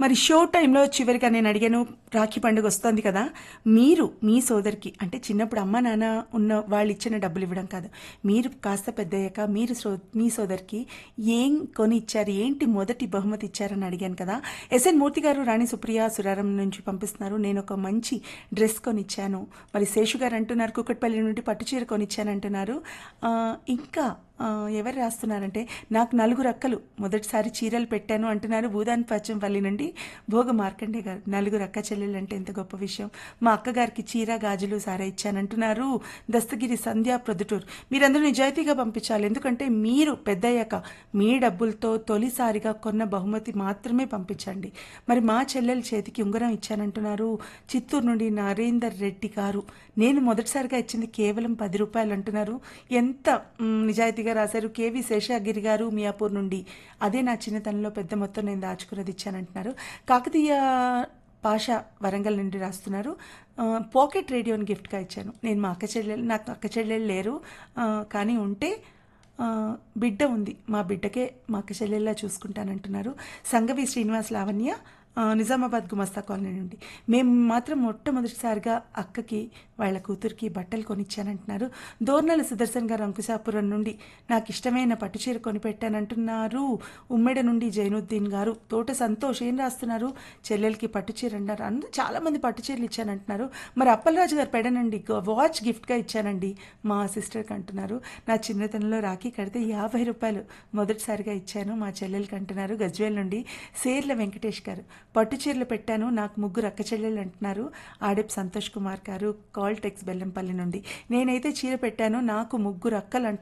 మరి షో టైంలో చివరిగా నేను అడిగాను రాఖీ పండుగ వస్తుంది కదా మీరు మీ సోదరికి అంటే చిన్నప్పుడు అమ్మ నాన్న ఉన్న వాళ్ళు ఇచ్చిన డబ్బులు ఇవ్వడం కాదు మీరు కాస్త పెద్దయ్యాక మీరు సో మీ సోదరికి ఏం కొని ఇచ్చారు ఏంటి మొదటి బహుమతి ఇచ్చారని అడిగాను కదా ఎస్ఎన్ మూర్తి గారు రాణి సుప్రియ సురారం నుంచి పంపిస్తున్నారు నేను ఒక మంచి డ్రెస్ కొనిచ్చాను మరి శేషు గారు అంటున్నారు కుక్కట్పల్లి నుండి పట్టుచీర కొనిచ్చాను అంటున్నారు ఆ, ఇంకా ఆ, ఎవరు రాస్తున్నారంటే నాకు నలుగురు అక్కలు మొదటిసారి చీరలు పెట్టాను అంటున్నారు భూదాన్ పచ్చంపల్లి నుండి భోగ మార్కండే గారు నలుగురు అక్క చెల్లెలు అంటే ఎంత గొప్ప విషయం మా అక్కగారికి చీర గాజులు సారా ఇచ్చానంటున్నారు దస్తగిరి సంధ్యా ప్రొద్దుటూరు మీరందరూ నిజాయితీగా పంపించాలి ఎందుకంటే మీరు పెద్దయ్యాక మీ డబ్బులతో తొలిసారిగా కొన్న బహుమతి మాత్రమే పంపించండి మరి మా చెల్లెల చేతికి ఉంగరం ఇచ్చానంటున్నారు చిత్తూరు నుండి నరేందర్ రెడ్డి గారు నేను మొదటిసారిగా ఇచ్చింది కేవలం పది రూపాయలు అంటున్నారు ఎంత మ్, నిజాయితీగా రాశారు కేవి శేషాగిరి గారు మియాపూర్ నుండి అదే నా చిన్నతనంలో పెద్ద మొత్తం నేను దాచుకున్నది ఇచ్చానంటున్నారు కాకతీయ పాష వరంగల్ నుండి రాస్తున్నారు ఆ, పాకెట్ రేడియోని గిఫ్ట్గా ఇచ్చాను నేను మా అక్క చెల్లెలు నాకు అక్క చెల్లెలు లేరు ఆ, కానీ ఉంటే ఆ, బిడ్డ ఉంది మా బిడ్డకే మా అక్క చెల్లెల్లా చూసుకుంటానంటున్నారు సంగవి శ్రీనివాస్ లావణ్య ఆ, నిజామాబాద్ గుమస్తా కాలనీ నుండి మేము మాత్రం మొట్టమొదటిసారిగా అక్కకి వాళ్ళ కూతురికి బట్టలు కొనిచ్చానంటున్నారు దోర్నల సుదర్శన్ గారు అంకుశాపురం నుండి నాకు ఇష్టమైన పట్టుచీర కొనిపెట్టానంటున్నారు ఉమ్మెడ నుండి జైనుద్దీన్ గారు తోట సంతోష్ ఏం రాస్తున్నారు చెల్లెలకి పట్టుచీర అన్నారు అందరూ చాలామంది పట్టుచీరలు ఇచ్చానంటున్నారు మరి అప్పలరాజు గారు పెడనండి వాచ్ గిఫ్ట్గా ఇచ్చానండి మా సిస్టర్కి అంటున్నారు నా చిన్నతనంలో రాఖీ కడితే యాభై రూపాయలు మొదటిసారిగా ఇచ్చాను మా చెల్లెలకి అంటున్నారు గజ్వేల్ నుండి సేర్ల వెంకటేష్ గారు పట్టు చీరలు పెట్టాను నాకు ముగ్గురు అక్క చెల్లెలు అంటున్నారు ఆడెప్ సంతోష్ కుమార్ గారు కాల్ టెక్స్ బెల్లంపల్లి నుండి నేనైతే చీర పెట్టాను నాకు ముగ్గురు అక్కలు